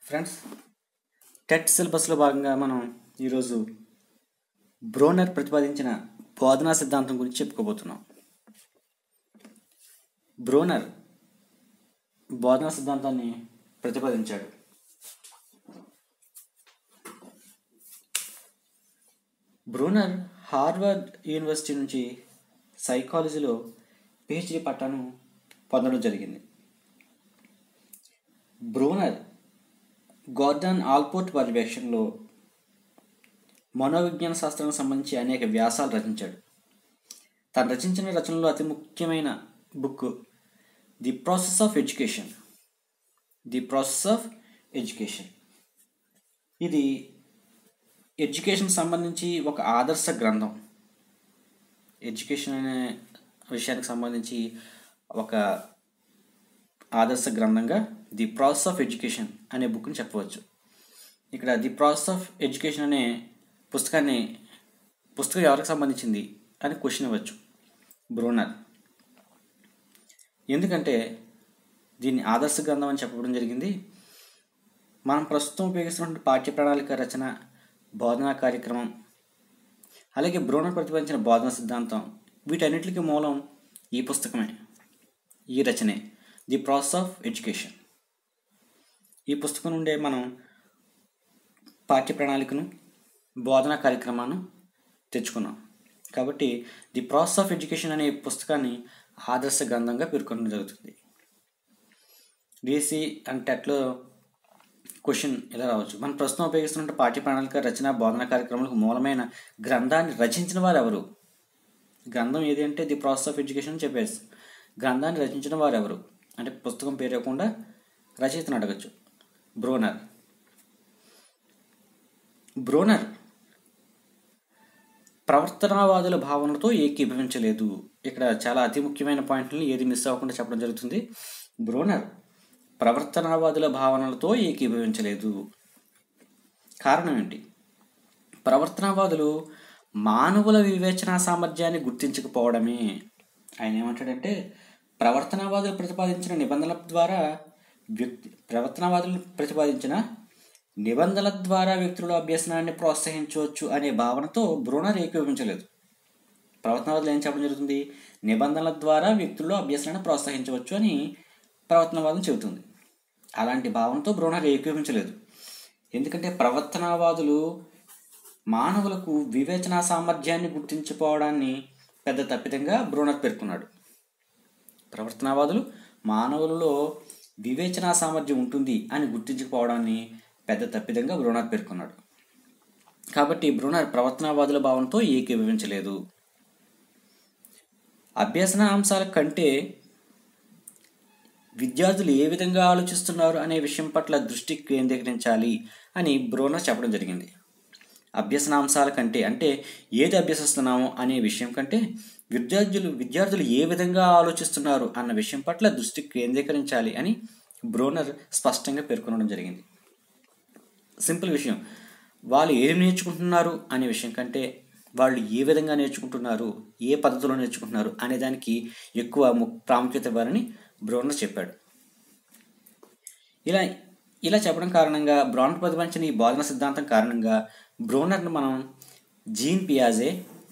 friends TET సిలబస్లో భాగంగా మనం ఈరోజు బ్రోనర్ ప్రతిపాదించిన బోధనా సిద్ధాంతం గురించి చెప్పుకోబోతున్నాం బ్రోనర్ బోధనా సిద్ధాంతాన్ని ప్రతిపాదించాడు బ్రూనర్ హార్వర్డ్ యూనివర్సిటీ నుంచి సైకాలజీలో పిహెచ్డి పట్టాను పొందడం జరిగింది బ్రూనర్ గోర్డన్ ఆల్పోర్ట్ పర్యవేక్షణలో మనోవిజ్ఞాన శాస్త్రానికి సంబంధించి అనేక వ్యాసాలు రచించాడు తను రచించిన రచనలో అతి ముఖ్యమైన book the process of education the process of education ఇది ఎడ్యుకేషన్ సంబంధించి ఒక ఆదర్శ గ్రంథం ఎడ్యుకేషన్ అనే విషయానికి సంబంధించి ఒక ఆదర్శ గ్రంథంగా ది ప్రాసెస్ ఆఫ్ ఎడ్యుకేషన్ అనే బుక్ని చెప్పవచ్చు ఇక్కడ ది ప్రాసెస్ ఆఫ్ ఎడ్యుకేషన్ అనే పుస్తకాన్ని పుస్తకం ఎవరికి సంబంధించింది అని క్వశ్చన్ ఇవ్వచ్చు బ్రోనర్ ఎందుకంటే దీన్ని ఆదర్శ గ్రంథం అని చెప్పడం జరిగింది మనం ప్రస్తుతం ఉపయోగిస్తున్న పాఠ్య ప్రణాళిక రచన బోధనా కార్యక్రమం అలాగే బ్రోనర్ ప్రతిపాదించిన బోధన సిద్ధాంతం వీటన్నిటికీ మూలం ఈ పుస్తకమే ఈ రచనే ది ప్రాసెస్ ఆఫ్ ఎడ్యుకేషన్ ఈ పుస్తకం నుండే మనం పాఠ్య ప్రణాళికను బోధనా కార్యక్రమాన్ని తెచ్చుకున్నాం కాబట్టి ది ప్రాసెస్ ఆఫ్ ఎడ్యుకేషన్ అనే పుస్తకాన్ని ఆదర్శ గ్రంథంగా పేర్కొనడం జరుగుతుంది డిఎస్సి అండ్ టెట్లో క్వశ్చన్ ఇలా రావచ్చు మనం ప్రస్తుతం ఉపయోగిస్తున్న పాఠ్య ప్రణాళిక రచన బోధన కార్యక్రమాలకు మూలమైన గ్రంథాన్ని రచించిన వారు ఎవరు గ్రంథం ఏది అంటే ది ప్రాసెస్ ఆఫ్ ఎడ్యుకేషన్ అని చెప్పేసి గ్రంథాన్ని రచించిన వారు ఎవరు అంటే పుస్తకం పేరు ఇవ్వకుండా రచయితను అడగచ్చు బ్రోనర్ బ్రోనర్ ప్రవర్తనావాదుల భావనలతో ఏకీభవించలేదు ఇక్కడ చాలా అతి ముఖ్యమైన పాయింట్ని ఏది మిస్ అవ్వకుండా చెప్పడం జరుగుతుంది బ్రోనర్ ప్రవర్తనావాదుల భావనలతో ఏకీభవించలేదు కారణం ఏంటి ప్రవర్తనవాదులు మానవుల వివేచన సామర్థ్యాన్ని గుర్తించకపోవడమే ఆయన ఏమంటాడంటే ప్రవర్తనవాదులు ప్రతిపాదించిన నిబంధనల ద్వారా వ్యక్తి ప్రవర్తనవాదులు ప్రతిపాదించిన నిబంధనల ద్వారా వ్యక్తుల అభ్యసనాన్ని ప్రోత్సహించవచ్చు అనే భావనతో బ్రూనర్ ఏకీభవించలేదు ప్రవర్తనవాదులు ఏం చెప్పడం జరుగుతుంది నిబంధనల ద్వారా వ్యక్తుల్లో అభ్యసనాన్ని ప్రోత్సహించవచ్చు అని ప్రవర్తనవాదం చెబుతుంది అలాంటి భావనతో బ్రూనర్ ఏకీభవించలేదు ఎందుకంటే ప్రవర్తనవాదులు మానవులకు వివేచనా సామర్థ్యాన్ని గుర్తించుకోవడాన్ని పెద్ద తప్పిదంగా బ్రూనర్ పేర్కొన్నాడు ప్రవర్తనవాదులు మానవులలో వివేచనా సామర్థ్యం ఉంటుంది అని గుర్తించకపోవడాన్ని పెద్ద తప్పిదంగా బ్రూనర్ పేర్కొన్నాడు కాబట్టి బ్రూనర్ ప్రవర్తనవాదుల భావనతో ఏకీభవించలేదు అభ్యసన అంశాల కంటే విద్యార్థులు ఏ విధంగా ఆలోచిస్తున్నారు అనే విషయం పట్ల దృష్టి కేంద్రీకరించాలి అని బ్రోనర్ చెప్పడం జరిగింది అభ్యసన అంశాల కంటే అంటే ఏది అభ్యసిస్తున్నామో అనే విషయం కంటే విద్యార్థులు విద్యార్థులు ఏ విధంగా ఆలోచిస్తున్నారు అన్న విషయం పట్ల దృష్టి కేంద్రీకరించాలి అని బ్రోనర్ స్పష్టంగా పేర్కొనడం జరిగింది సింపుల్ విషయం వాళ్ళు ఏం నేర్చుకుంటున్నారు అనే విషయం కంటే వాళ్ళు ఏ విధంగా నేర్చుకుంటున్నారు ఏ పద్ధతిలో నేర్చుకుంటున్నారు అనే దానికి ఎక్కువ ప్రాముఖ్యత ఇవ్వాలని బ్రోనర్ చెప్పాడు ఇలా ఇలా చెప్పడం కారణంగా బ్రౌన్ ప్రతిపాదించిన ఈ బోధన సిద్ధాంతం కారణంగా బ్రోనర్ను మనం జీన్ పియాజే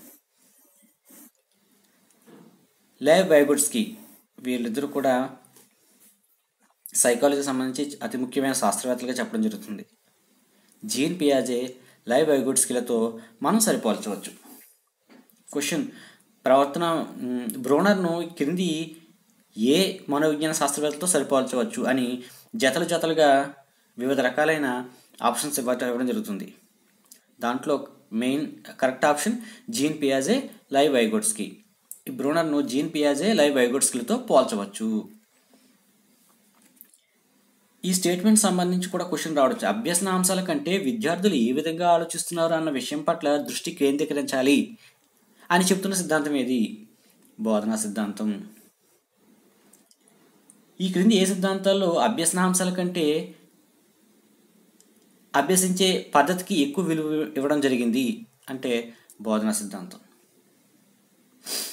లేవ్ బైగుడ్స్కి వీళ్ళిద్దరూ కూడా సైకాలజీకి సంబంధించి అతి ముఖ్యమైన శాస్త్రవేత్తలుగా చెప్పడం జరుగుతుంది జీన్ పియాజే లైవ్ బైగుడ్స్కిలతో మనం సరిపోల్చవచ్చు క్వశ్చన్ ప్రవర్తన బ్రోనర్ను క్రింది ఏ మనోవిజ్ఞాన శాస్త్రవేత్తలతో సరిపోల్చవచ్చు అని జతలు జతలుగా వివిధ రకాలైన ఆప్షన్స్ ఇవ్వడం జరుగుతుంది దాంట్లో మెయిన్ కరెక్ట్ ఆప్షన్ జీన్ పియాజే లైవ్ వైగోడ్స్కి ఈ బ్రూనర్ను జీన్ పియాజే లైవ్ వైగోడ్స్కిలతో పోల్చవచ్చు ఈ స్టేట్మెంట్ సంబంధించి కూడా క్వశ్చన్ రావచ్చు అభ్యసన అంశాల కంటే విద్యార్థులు ఏ విధంగా ఆలోచిస్తున్నారు అన్న విషయం పట్ల దృష్టి కేంద్రీకరించాలి అని చెప్తున్న సిద్ధాంతం ఏది బోధనా సిద్ధాంతం ఈ క్రింది ఏ సిద్ధాంతాల్లో అభ్యసనాంశాల కంటే అభ్యసించే పద్ధతికి ఎక్కువ విలువ ఇవ్వడం జరిగింది అంటే బోధనా సిద్ధాంతం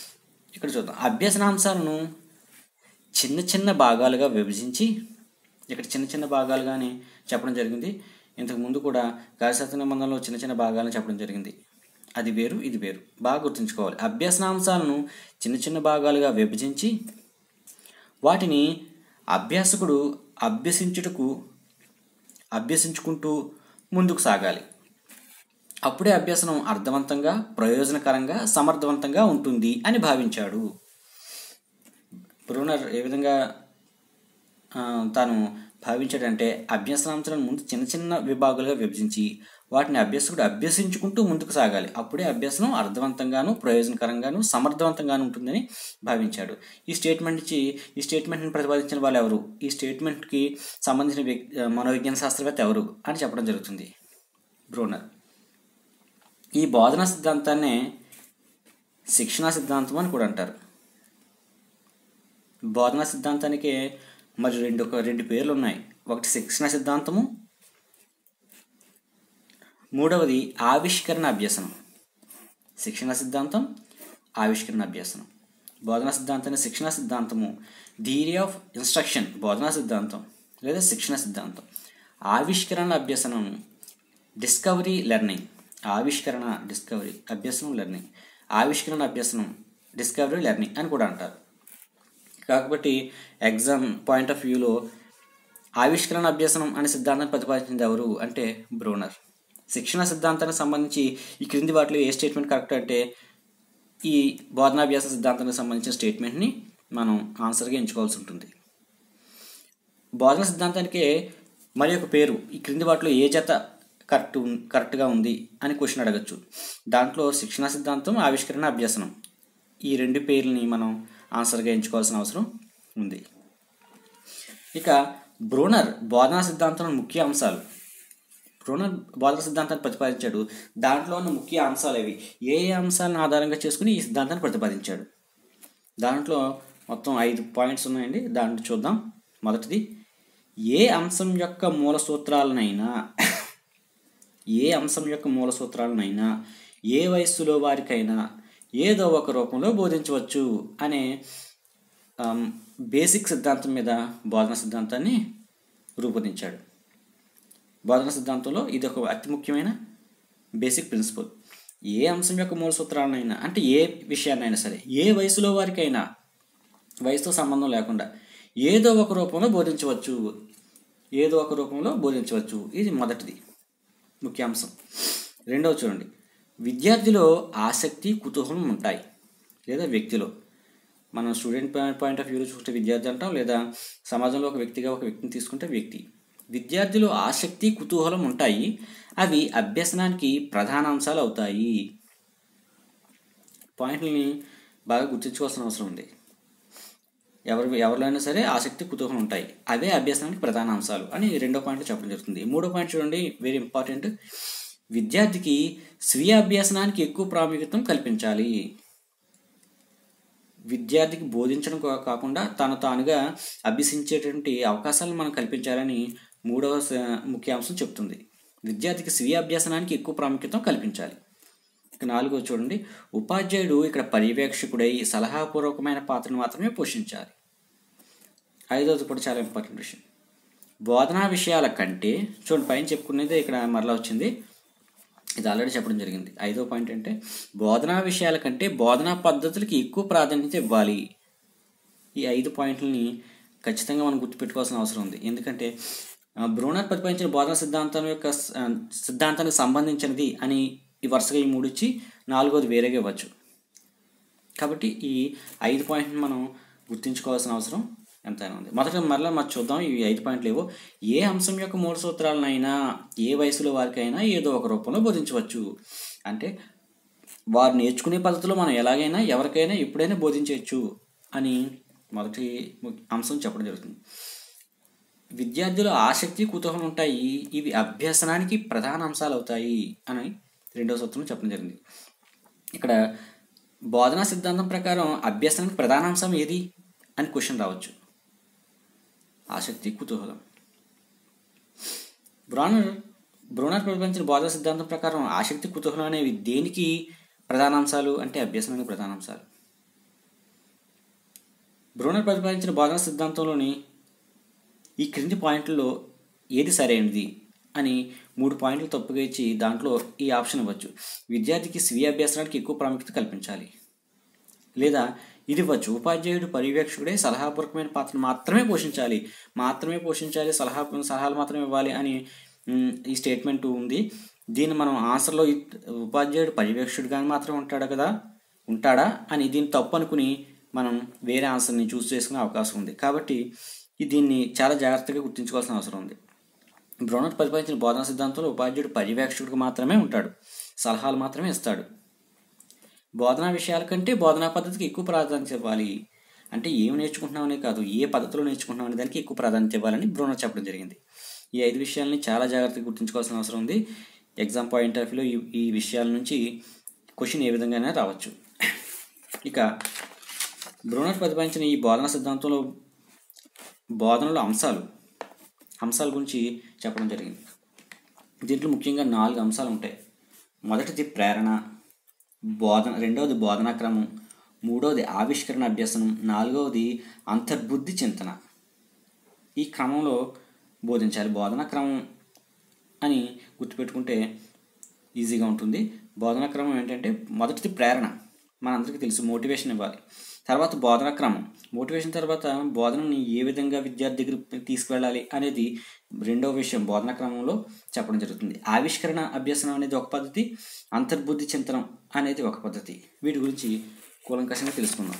ఇక్కడ చూద్దాం అభ్యసనాంశాలను చిన్న చిన్న భాగాలుగా విభజించి ఇక్కడ చిన్న చిన్న భాగాలుగానే చెప్పడం జరిగింది ఇంతకు ముందు కూడా కార్యశాస్త్ర నిబంధనలో చిన్న చిన్న భాగాలను చెప్పడం జరిగింది అది వేరు ఇది వేరు బాగా గుర్తుంచుకోవాలి అభ్యసనాంశాలను చిన్న చిన్న భాగాలుగా విభజించి వాటిని అభ్యాసకుడు అభ్యసించుటకు అభ్యసించుకుంటూ ముందుకు సాగాలి అప్పుడే అభ్యసనం అర్థవంతంగా ప్రయోజనకరంగా సమర్థవంతంగా ఉంటుంది అని భావించాడు బ్రూనర్ ఏ విధంగా ఆ, తాను భావించాడంటే అభ్యసనాంశాలను ముందు చిన్న చిన్న విభాగాలుగా విభజించి వాటిని అభ్యసకుడు అభ్యసించుకుంటూ ముందుకు సాగాలి అప్పుడే అభ్యసనం అర్థవంతంగాను ప్రయోజనకరంగాను సమర్థవంతంగాను ఉంటుందని భావించాడు ఈ స్టేట్మెంట్ ఇచ్చి ఈ స్టేట్మెంట్ని ప్రతిపాదించిన వాళ్ళు ఎవరు ఈ స్టేట్మెంట్కి సంబంధించిన వ్యక్- మనోవిజ్ఞాన శాస్త్రవేత్త ఎవరు అని చెప్పడం జరుగుతుంది బ్రూనర్ ఈ బోధనా సిద్ధాంతాన్నే శిక్షణా సిద్ధాంతం అని కూడా అంటారు బోధనా సిద్ధాంతానికి మరి రెండు ఒక రెండు పేర్లు ఉన్నాయి ఒకటి శిక్షణ సిద్ధాంతము మూడవది ఆవిష్కరణ అభ్యసనం శిక్షణ సిద్ధాంతం ఆవిష్కరణ అభ్యసనం బోధనా సిద్ధాంతాన్ని శిక్షణ సిద్ధాంతము థియరీ ఆఫ్ ఇన్స్ట్రక్షన్ బోధనా సిద్ధాంతం లేదా శిక్షణ సిద్ధాంతం ఆవిష్కరణ అభ్యసనం డిస్కవరీ లెర్నింగ్ ఆవిష్కరణ డిస్కవరీ అభ్యసనం లెర్నింగ్ ఆవిష్కరణ అభ్యసనం డిస్కవరీ లెర్నింగ్ అని కూడా అంటారు కాబట్టి ఎగ్జామ్ పాయింట్ ఆఫ్ వ్యూలో ఆవిష్కరణ అభ్యసనం అనే సిద్ధాంతాన్ని ప్రతిపాదించింది ఎవరు అంటే బ్రోనర్ శిక్షణ సిద్ధాంతానికి సంబంధించి ఈ క్రింది వాటిలో ఏ స్టేట్మెంట్ కరెక్ట్ అంటే ఈ బోధనాభ్యాస సిద్ధాంతానికి సంబంధించిన స్టేట్మెంట్ని మనం ఆన్సర్గా ఎంచుకోవాల్సి ఉంటుంది బోధన సిద్ధాంతానికి మరి ఒక పేరు ఈ క్రింది వాటిలో ఏ జత కరెక్ట్ ఉన్- కరెక్ట్గా ఉంది అని క్వశ్చన్ అడగచ్చు దాంట్లో శిక్షణ సిద్ధాంతం ఆవిష్కరణ అభ్యసనం ఈ రెండు పేర్లని మనం ఆన్సర్గా ఎంచుకోవాల్సిన అవసరం ఉంది ఇక బ్రోనర్ బోధనా సిద్ధాంతం ముఖ్య అంశాలు బ్రోనర్ బోధన సిద్ధాంతాన్ని ప్రతిపాదించాడు దాంట్లో ఉన్న ముఖ్య అంశాలు ఏవి ఏ ఏ అంశాలను ఆధారంగా చేసుకుని ఈ సిద్ధాంతాన్ని ప్రతిపాదించాడు దాంట్లో మొత్తం ఐదు పాయింట్స్ ఉన్నాయండి దాంట్లో చూద్దాం మొదటిది ఏ అంశం యొక్క మూల సూత్రాలనైనా ఏ అంశం యొక్క మూల సూత్రాలనైనా ఏ వయస్సులో వారికైనా ఏదో ఒక రూపంలో బోధించవచ్చు అనే ఆమ్, బేసిక్ సిద్ధాంతం మీద బోధన సిద్ధాంతాన్ని రూపొందించాడు బోధన సిద్ధాంతంలో ఇది ఒక అతి ముఖ్యమైన బేసిక్ ప్రిన్సిపల్ ఏ అంశం యొక్క మూల సూత్రాలనైనా అంటే ఏ విషయాన్నైనా సరే ఏ వయసులో వారికైనా వయసుతో సంబంధం లేకుండా ఏదో ఒక రూపంలో బోధించవచ్చు ఏదో ఒక రూపంలో బోధించవచ్చు ఇది మొదటిది ముఖ్య అంశం రెండవ చూడండి విద్యార్థిలో ఆసక్తి కుతూహలం ఉంటాయి లేదా వ్యక్తిలో మనం స్టూడెంట్ పాయింట్ ఆఫ్ వ్యూలో చూస్తే విద్యార్థి అంటాం లేదా సమాజంలో ఒక వ్యక్తిగా ఒక వ్యక్తిని తీసుకుంటే వ్యక్తి విద్యార్థిలో ఆసక్తి కుతూహలం ఉంటాయి అవి అభ్యసనానికి ప్రధాన అంశాలు అవుతాయి పాయింట్లని బాగా గుర్తించుకోవాల్సిన అవసరం ఉంది ఎవరు ఎవరిలో అయినా సరే ఆసక్తి కుతూహలం ఉంటాయి అవే అభ్యసనానికి ప్రధాన అంశాలు అని రెండో పాయింట్లో చెప్పడం జరుగుతుంది మూడో పాయింట్ చూడండి వెరీ ఇంపార్టెంట్ విద్యార్థికి స్వీయ అభ్యసనానికి ఎక్కువ ప్రాముఖ్యత కల్పించాలి విద్యార్థికి బోధించడం కా- కాకుండా తను తానుగా అభ్యసించేటువంటి అవకాశాలను మనం కల్పించాలని మూడవ స- ముఖ్య అంశం చెప్తుంది విద్యార్థికి స్వీయ అభ్యసనానికి ఎక్కువ ప్రాముఖ్యత కల్పించాలి ఇక నాలుగో చూడండి ఉపాధ్యాయుడు ఇక్కడ పర్యవేక్షకుడై సలహాపూర్వకమైన పాత్రను మాత్రమే పోషించాలి ఐదవది కూడా చాలా ఇంపార్టెంట్ విషయం బోధనా విషయాల కంటే చూడండి పైన చెప్పుకునేది ఇక్కడ మరలా వచ్చింది ఇది ఆల్రెడీ చెప్పడం జరిగింది ఐదో పాయింట్ అంటే బోధనా విషయాల కంటే బోధనా పద్ధతులకి ఎక్కువ ప్రాధాన్యత ఇవ్వాలి ఈ ఐదు పాయింట్లని ఖచ్చితంగా మనం గుర్తుపెట్టుకోవాల్సిన అవసరం ఉంది ఎందుకంటే ఆ, బ్రూనర్ ప్రతిపాదించిన బోధన సిద్ధాంతం యొక్క స- ఆ, సిద్ధాంతానికి సంబంధించినది అని ఈ వరుసగా ఈ మూడు ఇచ్చి నాలుగోది వేరేగా ఇవ్వచ్చు కాబట్టి ఈ ఐదు పాయింట్ని మనం గుర్తుంచుకోవాల్సిన అవసరం ఎంతైనా ఉంది మొదట మరలా మనం చూద్దాం ఈ ఐదు పాయింట్లు ఏవో ఏ అంశం యొక్క మూల సూత్రాలనైనా ఏ వయసులో వారికైనా ఏదో ఒక రూపంలో బోధించవచ్చు అంటే వారు నేర్చుకునే పద్ధతిలో మనం ఎలాగైనా ఎవరికైనా ఎప్పుడైనా బోధించవచ్చు అని మొదటి ము- అంశం చెప్పడం జరుగుతుంది విద్యార్థుల ఆసక్తి కుతూహలం ఉంటాయి ఇవి అభ్యసనానికి ప్రధాన అంశాలు అవుతాయి అని రెండవ సూత్రం చెప్పడం జరిగింది ఇక్కడ బోధనా సిద్ధాంతం ప్రకారం అభ్యసనానికి ప్రధాన అంశం ఏది అని క్వశ్చన్ రావచ్చు ఆసక్తి కుతూహలం బ్రోనర్ బ్రోనర్ ప్రతిపాదించిన బోధన సిద్ధాంతం ప్రకారం ఆసక్తి కుతూహలం అనేవి దేనికి ప్రధాన అంశాలు అంటే అభ్యసనానికి ప్రధాన అంశాలు బ్రోనర్ ప్రతిపాదించిన బోధన సిద్ధాంతంలోని ఈ క్రింది పాయింట్లలో ఏది సరైనది అని మూడు పాయింట్లు తప్పుగా ఇచ్చి దాంట్లో ఈ ఆప్షన్ ఇవ్వచ్చు విద్యార్థికి స్వీయ అభ్యాసానికి ఎక్కువ ప్రాముఖ్యత కల్పించాలి లేదా ఇది ఇవ్వచ్చు ఉపాధ్యాయుడు పర్యవేక్షకుడే సలహాపూర్వకమైన పాత్ర మాత్రమే పోషించాలి మాత్రమే పోషించాలి సలహా సలహాలు మాత్రమే ఇవ్వాలి అని మ్, ఈ స్టేట్మెంట్ ఉంది దీన్ని మనం ఆన్సర్లో ఈ ఉపాధ్యాయుడు పర్యవేక్షకుడుగానే మాత్రమే ఉంటాడు కదా ఉంటాడా అని దీన్ని తప్పు అనుకుని మనం వేరే ఆన్సర్ని చూస్ చేసుకునే అవకాశం ఉంది కాబట్టి ఈ దీన్ని చాలా జాగ్రత్తగా గుర్తుంచుకోవాల్సిన అవసరం ఉంది బ్రౌనర్ ప్రతిపాదించిన బోధనా సిద్ధాంతంలో ఉపాధ్యాయుడు పర్యవేక్షకుడికి మాత్రమే ఉంటాడు సలహాలు మాత్రమే ఇస్తాడు బోధనా విషయాల కంటే బోధనా పద్ధతికి ఎక్కువ ప్రాధాన్యత ఇవ్వాలి అంటే ఏం నేర్చుకుంటున్నామనే కాదు ఏ పద్ధతిలో నేర్చుకుంటున్నాం అనే దానికి ఎక్కువ ప్రాధాన్యత ఇవ్వాలని బ్రోనర్ చెప్పడం జరిగింది ఈ ఐదు విషయాల్ని చాలా జాగ్రత్తగా గుర్తుంచుకోవాల్సిన అవసరం ఉంది ఎగ్జామ్ పాయింట్ ఆఫ్ వ్యూలో ఈ ఈ విషయాల నుంచి క్వశ్చన్ ఏ విధంగానే రావచ్చు ఇక బ్రోనర్ ప్రతిపాదించిన ఈ బోధనా సిద్ధాంతంలో బోధనలో అంశాలు అంశాల గురించి చెప్పడం జరిగింది దీంట్లో ముఖ్యంగా నాలుగు అంశాలు ఉంటాయి మొదటిది ప్రేరణ బోధన రెండవది బోధనా క్రమం మూడవది ఆవిష్కరణ అభ్యసనం నాలుగవది అంతర్బుద్ధి చింతన ఈ క్రమంలో బోధించాలి బోధనా క్రమం అని గుర్తుపెట్టుకుంటే ఈజీగా ఉంటుంది బోధనా క్రమం ఏంటంటే మొదటిది ప్రేరణ మనందరికీ తెలుసు మోటివేషన్ ఇవ్వాలి తర్వాత బోధనా క్రమం మోటివేషన్ తర్వాత బోధనని ఏ విధంగా విద్యార్థి దగ్గర తీసుకువెళ్ళాలి అనేది రెండవ విషయం బోధనా క్రమంలో చెప్పడం జరుగుతుంది ఆవిష్కరణ అభ్యసనం అనేది ఒక పద్ధతి అంతర్బుద్ధి చింతనం అనేది ఒక పద్ధతి వీటి గురించి కూలంకషంగా తెలుసుకుందాం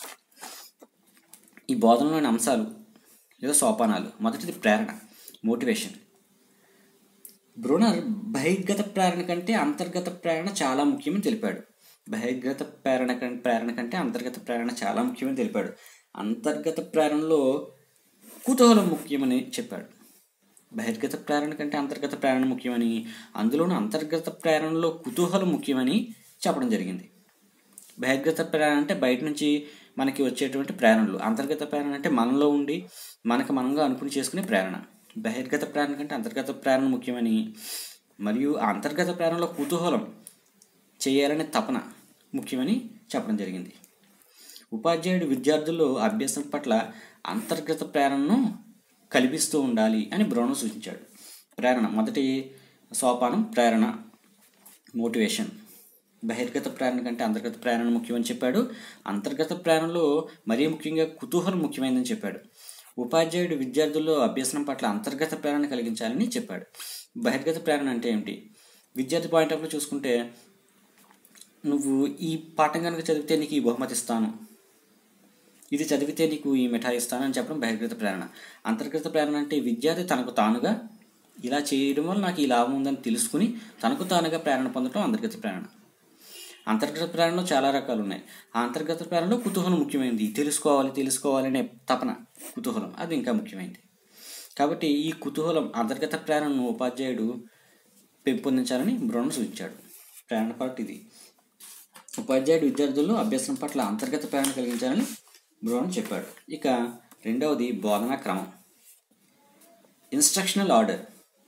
ఈ బోధనలోని అంశాలు లేదా సోపానాలు మొదటిది ప్రేరణ మోటివేషన్ బ్రూనర్ బహిర్గత ప్రేరణ కంటే అంతర్గత ప్రేరణ చాలా ముఖ్యమని తెలిపాడు బహిర్గత ప్రేరణ కంటే ప్రేరణ కంటే అంతర్గత ప్రేరణ చాలా ముఖ్యమని తెలిపాడు అంతర్గత ప్రేరణలో కుతూహలం ముఖ్యమని చెప్పాడు బహిర్గత ప్రేరణ కంటే అంతర్గత ప్రేరణ ముఖ్యమని అందులోనూ అంతర్గత ప్రేరణలో కుతూహలం ముఖ్యమని చెప్పడం జరిగింది బహిర్గత ప్రేరణ అంటే బయట నుంచి మనకి వచ్చేటువంటి ప్రేరణలు అంతర్గత ప్రేరణ అంటే మనలో ఉండి మనకు మనంగా అనుకుని చేసుకునే ప్రేరణ బహిర్గత ప్రేరణ కంటే అంతర్గత ప్రేరణ ముఖ్యమని మరియు ఆ అంతర్గత ప్రేరణలో కుతూహలం చేయాలనే తపన ముఖ్యమని చెప్పడం జరిగింది ఉపాధ్యాయుడు విద్యార్థుల్లో అభ్యాసం పట్ల అంతర్గత ప్రేరణను కల్పిస్తూ ఉండాలి అని బ్రౌన్ సూచించాడు ప్రేరణ మొదటి సోపానం ప్రేరణ మోటివేషన్ బహిర్గత ప్రేరణ కంటే అంతర్గత ప్రేరణ ముఖ్యమని చెప్పాడు అంతర్గత ప్రేరణలో మరీ ముఖ్యంగా కుతూహలం ముఖ్యమైనదని చెప్పాడు ఉపాధ్యాయుడు విద్యార్థుల్లో అభ్యసనం పట్ల అంతర్గత ప్రేరణ కలిగించాలని చెప్పాడు బహిర్గత ప్రేరణ అంటే ఏమిటి విద్యార్థి పాయింట్ ఆఫ్ చూసుకుంటే నువ్వు ఈ పాఠం కనుక చదివితే నీకు ఈ బహుమతి ఇస్తాను ఇది చదివితే నీకు ఈ మిఠాయి ఇస్తాను అని చెప్పడం బహిర్గత ప్రేరణ అంతర్గత ప్రేరణ అంటే విద్యార్థి తనకు తానుగా ఇలా చేయడం వల్ల నాకు ఈ లాభం ఉందని తెలుసుకుని తనకు తానుగా ప్రేరణ పొందడం అంతర్గత ప్రేరణ అంతర్గత ప్రేరణలో చాలా రకాలు ఉన్నాయి ఆ అంతర్గత ప్రేరణలో కుతూహలం ముఖ్యమైనది తెలుసుకోవాలి తెలుసుకోవాలి అనే తపన కుతూహలం అది ఇంకా ముఖ్యమైనది కాబట్టి ఈ కుతూహలం అంతర్గత ప్రేరణను ఉపాధ్యాయుడు పెంపొందించాలని బ్రౌన్ సూచించాడు ప్రేరణ పార్ట్ ఇది ఉపాధ్యాయుడు విద్యార్థుల్లో అభ్యసనం పట్ల అంతర్గత ప్రేరణ కలిగించాలని బ్రౌన్ చెప్పాడు ఇక రెండవది బోధనా క్రమం ఇన్స్ట్రక్షనల్ ఆర్డర్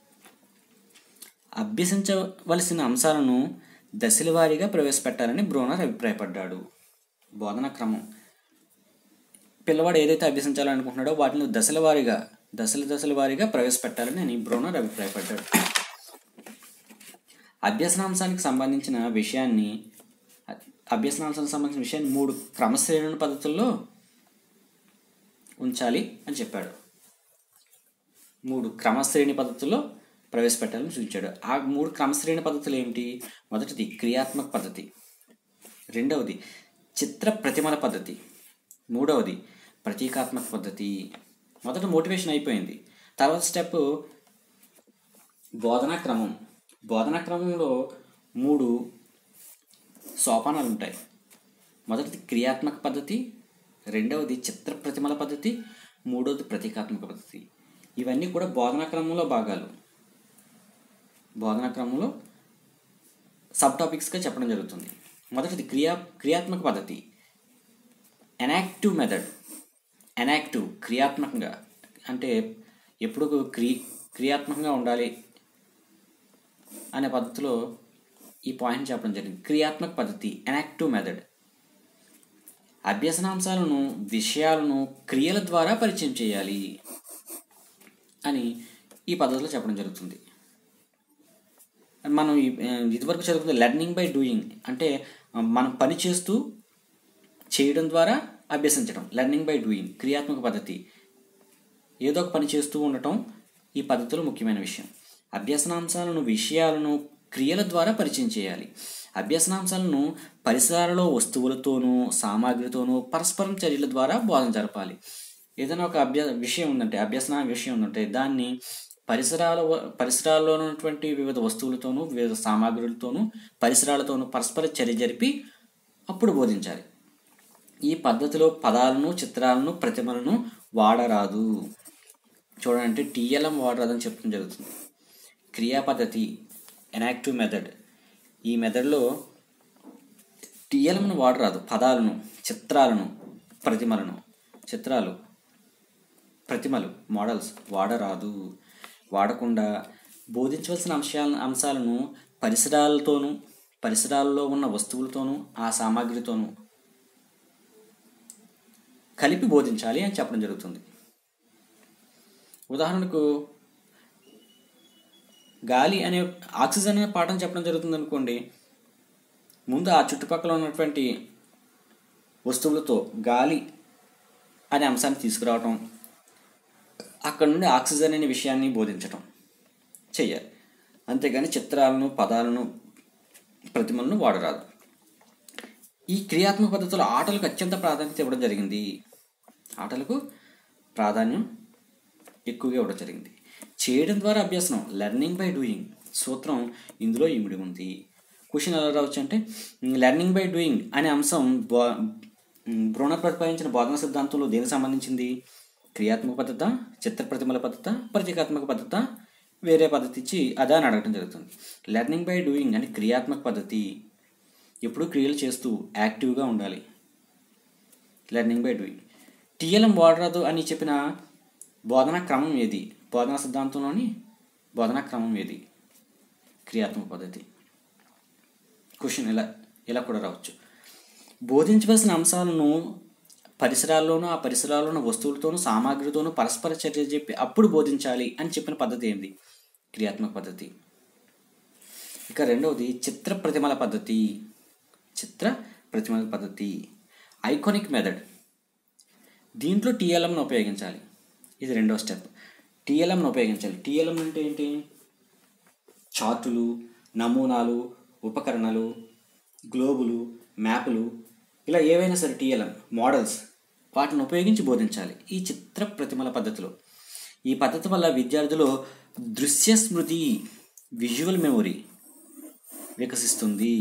అభ్యసించవలసిన అంశాలను దశల వారీగా ప్రవేశపెట్టాలని బ్రోనర్ అభిప్రాయపడ్డాడు బోధనా క్రమం పిల్లవాడు ఏదైతే అభ్యసించాలనుకుంటున్నాడో వాటిని దశల వారీగా దశల దశల వారీగా ప్రవేశపెట్టాలని అని బ్రోనర్ అభిప్రాయపడ్డాడు అభ్యసనాంశానికి సంబంధించిన విషయాన్ని అభ్యసనాంశానికి సంబంధించిన విషయాన్ని మూడు క్రమశ్రేణుల పద్ధతుల్లో ఉంచాలి అని చెప్పాడు మూడు క్రమశ్రేణి పద్ధతుల్లో ప్రవేశపెట్టాలని సూచించాడు ఆ మూడు క్రమశ్రేణి పద్ధతులు ఏమిటి మొదటిది క్రియాత్మక పద్ధతి రెండవది చిత్ర ప్రతిమల పద్ధతి మూడవది ప్రతీకాత్మక పద్ధతి మొదట మోటివేషన్ అయిపోయింది తర్వాత స్టెప్ బోధనా క్రమం బోధనా క్రమంలో మూడు సోపానాలు ఉంటాయి మొదటిది క్రియాత్మక పద్ధతి రెండవది చిత్ర ప్రతిమల పద్ధతి మూడవది ప్రతీకాత్మక పద్ధతి ఇవన్నీ కూడా బోధనా క్రమంలో భాగాలు బోధనా క్రమంలో సబ్ టాపిక్స్గా చెప్పడం జరుగుతుంది మొదటిది క్రియా క్రియాత్మక పద్ధతి ఎనాక్టివ్ మెథడ్ ఎనాక్టివ్ క్రియాత్మకంగా అంటే ఎప్పుడు క్రి క్రియాత్మకంగా ఉండాలి అనే పద్ధతిలో ఈ పాయింట్ చెప్పడం జరిగింది క్రియాత్మక పద్ధతి ఎనాక్టివ్ మెథడ్ అభ్యసనాంశాలను విషయాలను క్రియల ద్వారా పరిచయం చేయాలి అని ఈ పద్ధతిలో చెప్పడం జరుగుతుంది మనం ఈ- ఇదివరకు చదువుకున్న లెర్నింగ్ బై డూయింగ్ అంటే మనం పని చేస్తూ చేయడం ద్వారా అభ్యసించడం లెర్నింగ్ బై డూయింగ్ క్రియాత్మక పద్ధతి ఏదో ఒక పని చేస్తూ ఉండటం ఈ పద్ధతిలో ముఖ్యమైన విషయం అభ్యసనాంశాలను విషయాలను క్రియల ద్వారా పరిచయం చేయాలి అభ్యసనాంశాలను పరిసరాలలో వస్తువులతోనూ సామాగ్రితోనూ పరస్పరం చర్యల ద్వారా బోధన జరపాలి ఏదైనా ఒక అభ్య విషయం ఉందంటే అభ్యసన విషయం ఉందంటే దాన్ని పరిసరాల పరిసరాల్లో ఉన్నటువంటి వివిధ వస్తువులతోనూ వివిధ సామాగ్రులతోనూ పరిసరాలతోనూ పరస్పర చర్య జరిపి అప్పుడు బోధించాలి ఈ పద్ధతిలో పదాలను చిత్రాలను ప్రతిమలను వాడరాదు చూడండి టీఎల్ఎం వాడరాదని చెప్పడం జరుగుతుంది క్రియా పద్ధతి ఎనాక్టివ్ మెథడ్ ఈ మెథడ్లో టీఎల్ఎంను వాడరాదు పదాలను చిత్రాలను ప్రతిమలను చిత్రాలు ప్రతిమలు మోడల్స్ వాడరాదు వాడకుండా బోధించవలసిన అంశాలను అంశాలను పరిసరాలతోనూ పరిసరాల్లో ఉన్న వస్తువులతోనూ ఆ సామాగ్రితోనూ కలిపి బోధించాలి అని చెప్పడం జరుగుతుంది ఉదాహరణకు గాలి అనే ఆక్సిజన్ అనే పాఠం చెప్పడం జరుగుతుంది అనుకోండి ముందు ఆ చుట్టుపక్కల ఉన్నటువంటి వస్తువులతో గాలి అనే అంశాన్ని తీసుకురావటం అక్కడ నుండి ఆక్సిజన్ అనే విషయాన్ని బోధించటం చెయ్యాలి అంతేగాని చిత్రాలను పదాలను ప్రతిమలను వాడరాదు ఈ క్రియాత్మక పద్ధతిలో ఆటలకు అత్యంత ప్రాధాన్యత ఇవ్వడం జరిగింది ఆటలకు ప్రాధాన్యం ఎక్కువగా ఇవ్వడం జరిగింది చేయడం ద్వారా అభ్యసనం లెర్నింగ్ బై డూయింగ్ సూత్రం ఇందులో ఇమిడి ఉంది క్వశ్చన్ ఎలా రావచ్చు అంటే లెర్నింగ్ బై డూయింగ్ అనే అంశం బో బ్రోనర్ ప్రతిపాదించిన బోధన సిద్ధాంతంలో దేనికి సంబంధించింది క్రియాత్మక పద్ధత చిత్ర ప్రతిమల పద్ధత ప్రతీకాత్మక పద్ధత వేరే పద్ధతి ఇచ్చి అదా అని అడగడం జరుగుతుంది లెర్నింగ్ బై డూయింగ్ అని క్రియాత్మక పద్ధతి ఎప్పుడూ క్రియలు చేస్తూ యాక్టివ్గా ఉండాలి లెర్నింగ్ బై డూయింగ్ టీఎల్ఎం వాడరాదు అని చెప్పిన బోధనా క్రమం ఏది బోధనా సిద్ధాంతంలోని బోధనా క్రమం ఏది క్రియాత్మక పద్ధతి క్వశ్చన్ ఇలా ఇలా కూడా రావచ్చు బోధించవలసిన అంశాలను పరిసరాల్లోనూ ఆ పరిసరాల్లోని వస్తువులతోనూ సామాగ్రితోనూ పరస్పర చర్య చెప్పి అప్పుడు బోధించాలి అని చెప్పిన పద్ధతి ఏంది క్రియాత్మక పద్ధతి ఇక రెండవది చిత్ర ప్రతిమల పద్ధతి చిత్ర ప్రతిమల పద్ధతి ఐకానిక్ మెథడ్ దీంట్లో టీఎల్ఎంను ఉపయోగించాలి ఇది రెండవ స్టెప్ టీఎల్ఎంను ఉపయోగించాలి టీఎల్ఎం అంటే ఏంటి చార్టులు నమూనాలు ఉపకరణాలు గ్లోబులు మ్యాపులు ఇలా ఏవైనా సరే టీఎల్ఎం మోడల్స్ వాటిని ఉపయోగించి బోధించాలి ఈ చిత్ర ప్రతిమల పద్ధతిలో ఈ పద్ధతి వల్ల విద్యార్థులు దృశ్య స్మృతి విజువల్ మెమొరీ వికసిస్తుంది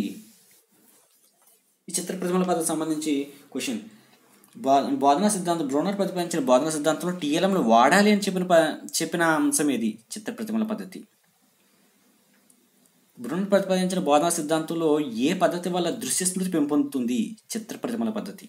ఈ చిత్ర ప్రతిమల పద్ధతికి సంబంధించి క్వశ్చన్ బో బోధనా సిద్ధాంతం బ్రోనర్ ప్రతిపాదించిన బోధనా సిద్ధాంతంలో టీఎల్ఎంను వాడాలి అని చెప్పిన ప- చెప్పిన అంశం ఏది చిత్ర ప్రతిమల పద్ధతి బ్రోనర్ ప్రతిపాదించిన బోధనా సిద్ధాంతంలో ఏ పద్ధతి వల్ల దృశ్య స్మృతి పెంపొందుతుంది చిత్ర ప్రతిమల పద్ధతి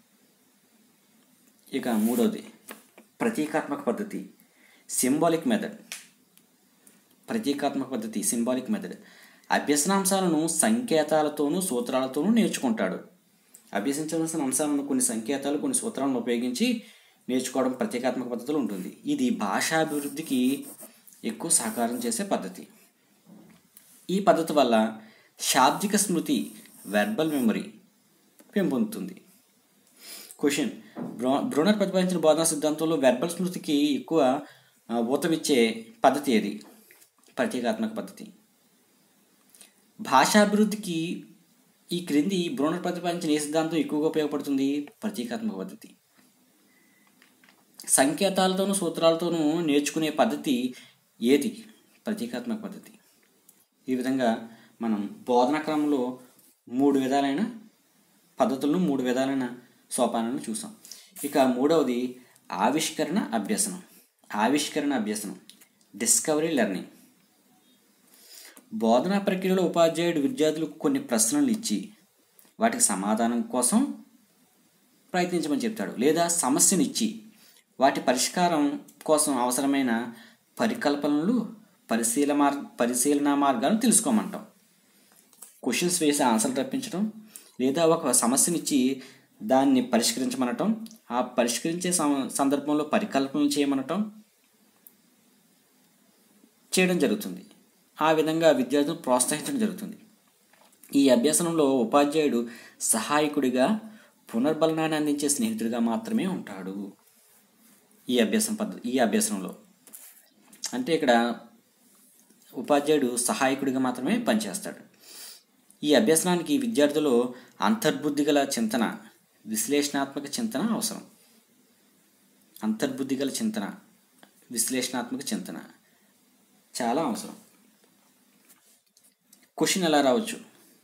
ఇక మూడవది ప్రతీకాత్మక పద్ధతి సింబాలిక్ మెథడ్ ప్రతీకాత్మక పద్ధతి సింబాలిక్ మెథడ్ అభ్యసనాంశాలను సంకేతాలతోనూ సూత్రాలతోనూ నేర్చుకుంటాడు అభ్యసించవలసిన అంశాలను కొన్ని సంకేతాలు కొన్ని సూత్రాలను ఉపయోగించి నేర్చుకోవడం ప్రత్యేకాత్మక పద్ధతిలో ఉంటుంది ఇది భాషాభివృద్ధికి ఎక్కువ సహకారం చేసే పద్ధతి ఈ పద్ధతి వల్ల శాబ్దిక స్మృతి వెర్బల్ మెమరీ పెంపొందుతుంది క్వశ్చన్ బ్రో బ్రోనర్ ప్రతిపాదించిన బోధనా సిద్ధాంతంలో వెర్బల్ స్మృతికి ఎక్కువ ఆ, ఊతమిచ్చే పద్ధతి ఏది ప్రత్యేకాత్మక పద్ధతి భాషాభివృద్ధికి ఈ క్రింది బ్రోనర్ ప్రతిపాదించిన ఏ సిద్ధాంతం ఎక్కువగా ఉపయోగపడుతుంది ప్రతీకాత్మక పద్ధతి సంకేతాలతోనూ సూత్రాలతోనూ నేర్చుకునే పద్ధతి ఏది ప్రతీకాత్మక పద్ధతి ఈ విధంగా మనం బోధన క్రమంలో మూడు విధాలైన పద్ధతులను మూడు విధాలైన సోపానాలను చూసాం ఇక మూడవది ఆవిష్కరణ అభ్యసనం ఆవిష్కరణ అభ్యసనం డిస్కవరీ లెర్నింగ్ బోధనా ప్రక్రియలో ఉపాధ్యాయుడు విద్యార్థులకు కొన్ని ప్రశ్నలు ఇచ్చి వాటికి సమాధానం కోసం ప్రయత్నించమని చెప్తాడు లేదా సమస్యను ఇచ్చి వాటి పరిష్కారం కోసం అవసరమైన పరికల్పనలు పరిశీల మార్ పరిశీలన మార్గాలను తెలుసుకోమంటాం క్వశ్చన్స్ వేసి ఆన్సర్లు రప్పించడం లేదా ఒక సమస్యనిచ్చి దాన్ని పరిష్కరించమనటం ఆ పరిష్కరించే సం- సందర్భంలో పరికల్పనలు చేయమనటం చేయడం జరుగుతుంది ఆ విధంగా విద్యార్థులను ప్రోత్సహించడం జరుగుతుంది ఈ అభ్యసనంలో ఉపాధ్యాయుడు సహాయకుడిగా పునర్బలనాన్ని అందించే స్నేహితుడిగా మాత్రమే ఉంటాడు ఈ అభ్యాసం పద్ధతి ఈ అభ్యసనంలో అంటే ఇక్కడ ఉపాధ్యాయుడు సహాయకుడిగా మాత్రమే పనిచేస్తాడు ఈ అభ్యసనానికి విద్యార్థులు అంతర్బుద్ధి గల చింతన విశ్లేషణాత్మక చింతన అవసరం అంతర్బుద్ధి గల చింతన విశ్లేషణాత్మక చింతన చాలా అవసరం క్వశ్చన్ ఎలా రావచ్చు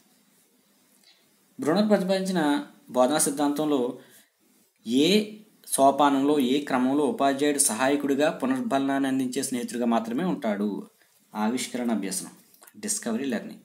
బ్రునర్ ప్రతిపాదించిన బోధనా సిద్ధాంతంలో ఏ సోపానంలో ఏ క్రమంలో ఉపాధ్యాయుడు సహాయకుడిగా పునర్బలనాన్ని అందించే స్నేహితుడిగా మాత్రమే ఉంటాడు ఆవిష్కరణ అభ్యసనం డిస్కవరీ లెర్నింగ్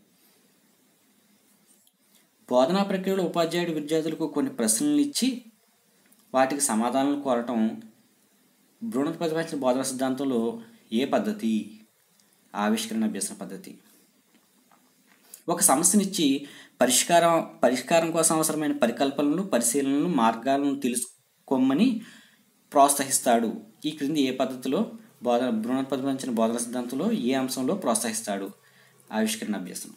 బోధనా ప్రక్రియలో ఉపాధ్యాయుడు విద్యార్థులకు కొన్ని ప్రశ్నలు ఇచ్చి వాటికి సమాధానాలు కోరటం బృణత ప్రతిపాదించిన బోధనా సిద్ధాంతంలో ఏ పద్ధతి ఆవిష్కరణ అభ్యసన పద్ధతి ఒక సమస్యనిచ్చి పరిష్కారం పరిష్కారం కోసం అవసరమైన పరికల్పనలు పరిశీలనలు మార్గాలను తెలుసుకోమని ప్రోత్సహిస్తాడు ఈ క్రింది ఏ పద్ధతిలో బోధన బృణ ప్రతిపాదించిన బోధన సిద్ధాంతంలో ఏ అంశంలో ప్రోత్సహిస్తాడు ఆవిష్కరణ అభ్యసనం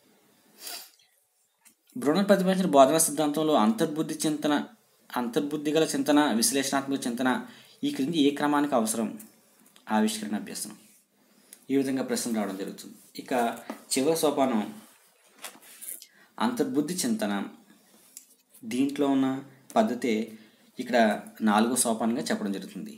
బృణ ప్రతిపాదించిన బోధన సిద్ధాంతంలో అంతర్బుద్ధి చింతన అంతర్బుద్ధి గల చింతన విశ్లేషణాత్మక చింతన ఈ క్రింది ఏ క్రమానికి అవసరం ఆవిష్కరణ అభ్యసనం ఈ విధంగా ప్రశ్నలు రావడం జరుగుతుంది ఇక చివరి సోపానం అంతర్బుద్ధి చింతన దీంట్లో ఉన్న పద్ధతే ఇక్కడ నాలుగో సోపానంగా చెప్పడం జరుగుతుంది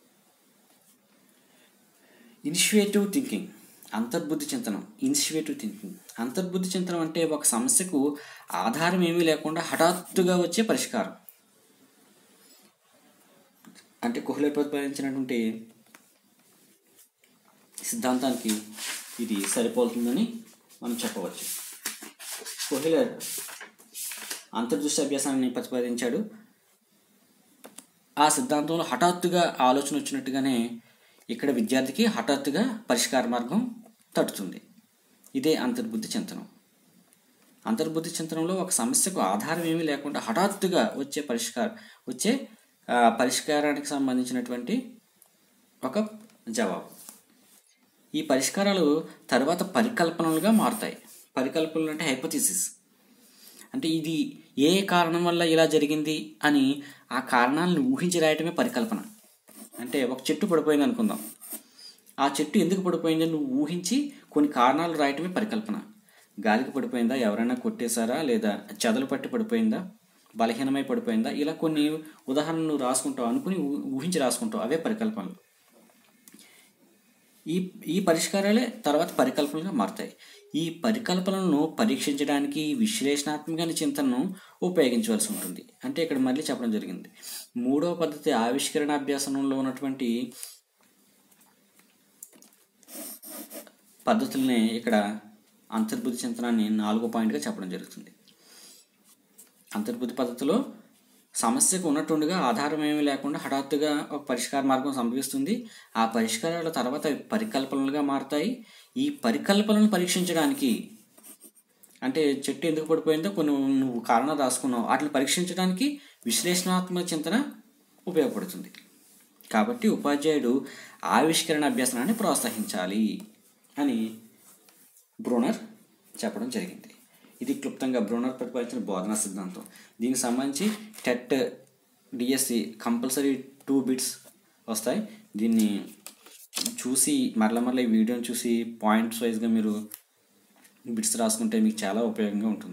ఇనిషియేటివ్ థింకింగ్ అంతర్బుద్ధి చింతనం ఇనిషియేటివ్ థింకింగ్ అంతర్బుద్ధి చింతనం అంటే ఒక సమస్యకు ఆధారం ఏమీ లేకుండా హఠాత్తుగా వచ్చే పరిష్కారం అంటే కుహ్లే ప్రతిపాదించినటువంటి సిద్ధాంతానికి ఇది సరిపోతుందని మనం చెప్పవచ్చు కోహిలర్ అంతర్దృష్టి అభ్యాసాన్ని ప్రతిపాదించాడు ఆ సిద్ధాంతంలో హఠాత్తుగా ఆలోచన వచ్చినట్టుగానే ఇక్కడ విద్యార్థికి హఠాత్తుగా పరిష్కార మార్గం తట్టుతుంది ఇదే అంతర్బుద్ధి చింతనం అంతర్బుద్ధి చింతనంలో ఒక సమస్యకు ఆధారం ఏమీ లేకుండా హఠాత్తుగా వచ్చే పరిష్కారం వచ్చే ఆ, పరిష్కారానికి సంబంధించినటువంటి ఒక జవాబు ఈ పరిష్కారాలు తర్వాత పరికల్పనలుగా మారుతాయి పరికల్పనలు అంటే హైపోథిసిస్ అంటే ఇది ఏ కారణం వల్ల ఇలా జరిగింది అని ఆ కారణాలను ఊహించి రాయటమే పరికల్పన అంటే ఒక చెట్టు పడిపోయింది అనుకుందాం ఆ చెట్టు ఎందుకు పడిపోయింది నువ్వు ఊహించి కొన్ని కారణాలు రాయటమే పరికల్పన గాలికి పడిపోయిందా ఎవరైనా కొట్టేశారా లేదా చెదలు పట్టి పడిపోయిందా బలహీనమై పడిపోయిందా ఇలా కొన్ని ఉదాహరణలు నువ్వు రాసుకుంటావు అనుకుని ఊ- ఊహించి రాసుకుంటావు అవే పరికల్పనలు ఈ ఈ పరిష్కారాలే తర్వాత పరికల్పనలుగా మారుతాయి ఈ పరికల్పనలను పరీక్షించడానికి విశ్లేషణాత్మక చింతనను ఉపయోగించవలసి ఉంటుంది అంటే ఇక్కడ మళ్ళీ చెప్పడం జరిగింది మూడవ పద్ధతి ఆవిష్కరణ అభ్యాసనంలో ఉన్నటువంటి పద్ధతుల్ని ఇక్కడ అంతర్బుద్ధి చింతనాన్ని నాలుగో పాయింట్గా చెప్పడం జరుగుతుంది అంతర్బుద్ధి పద్ధతిలో సమస్యకు ఉన్నట్టుండగా ఆధారం ఏమీ లేకుండా హఠాత్తుగా ఒక పరిష్కార మార్గం సంభవిస్తుంది ఆ పరిష్కారాల తర్వాత అవి పరికల్పనలుగా మారుతాయి ఈ పరికల్పనలను పరీక్షించడానికి అంటే చెట్టు ఎందుకు పడిపోయిందో కొన్ని నువ్వు కారణాలు రాసుకున్నావు వాటిని పరీక్షించడానికి విశ్లేషణాత్మక చింతన ఉపయోగపడుతుంది కాబట్టి ఉపాధ్యాయుడు ఆవిష్కరణ అభ్యసనాన్ని ప్రోత్సహించాలి అని బ్రూనర్ చెప్పడం జరిగింది ఇది క్లుప్తంగా బ్రూనర్ ప్రతిపాదించిన బోధనా సిద్ధాంతం దీనికి సంబంధించి TET DSC compulsory two bits వస్తాయి దీన్ని చూసి మరల మరల ఈ వీడియోని చూసి పాయింట్స్ వైజ్గా మీరు బిట్స్ రాసుకుంటే మీకు చాలా ఉపయోగంగా ఉంటుంది